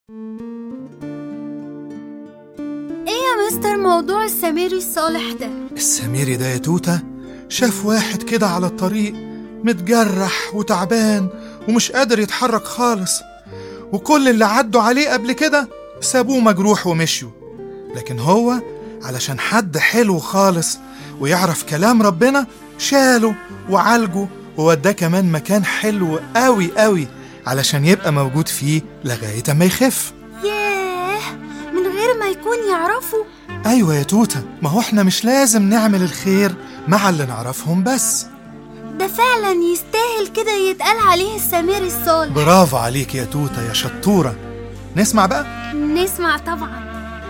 ايه يا مستر موضوع السميري الصالح ده السميري ده يا توتة شاف واحد كده على الطريق متجرح وتعبان ومش قادر يتحرك خالص وكل اللي عدوا عليه قبل كده سابوه مجروح ومشيوا لكن هو علشان حد حلو خالص ويعرف كلام ربنا شاله وعالجه ووداه كمان مكان حلو قوي قوي علشان يبقى موجود فيه لغاية ما يخف ياه من غير ما يكون يعرفه أيوة يا توتة ما هو احنا مش لازم نعمل الخير مع اللي نعرفهم بس ده فعلا يستاهل كده يتقال عليه السميري الصالح برافو عليك يا توتة يا شطورة نسمع بقى نسمع طبعا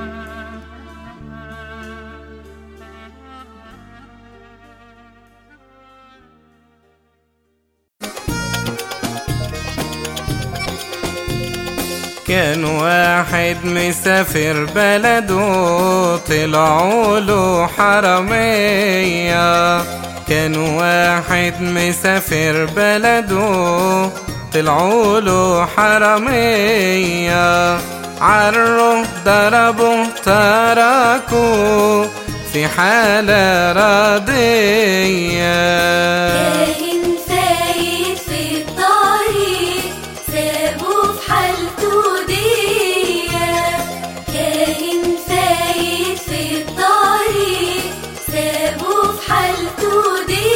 كان واحد مسافر بلده طلعوا له حرامية كان واحد مسافر بلده طلعوا له حرامية عروا ضربوا تركوا في حالة راضية كاهن فايت في الطريق سابوه في حالته دي كاهن فايت في الطريق سابوه في حالته دي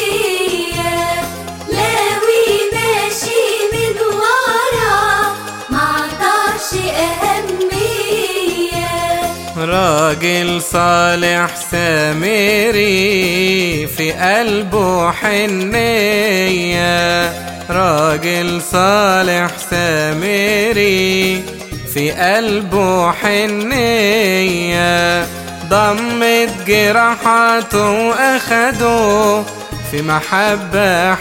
لاوي ماشي من ورا معطاش أهمية راجل صالح سامري في قلبه حنية راجل صالح سامري في قلبه حنية ضمت جراحاته وأخده في محبة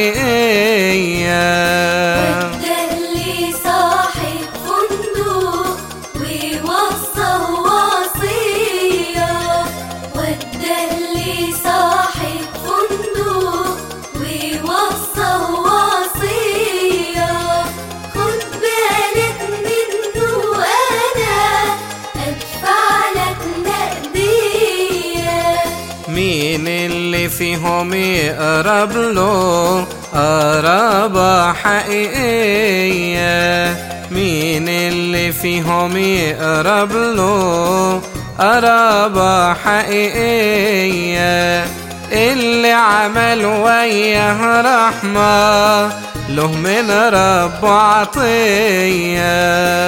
حقيقية ده اللي صاحب فندق ووصى وصية وده اللي صاحب فندق ووصى وصية خد بالك منه أنا أدفع لك نقدية مين اللي فيهم يقرب له قرابة حقيقية مين اللي فيهم يقرب له قرابة حقيقية اللي عمل وياه رحمة له من رب عطية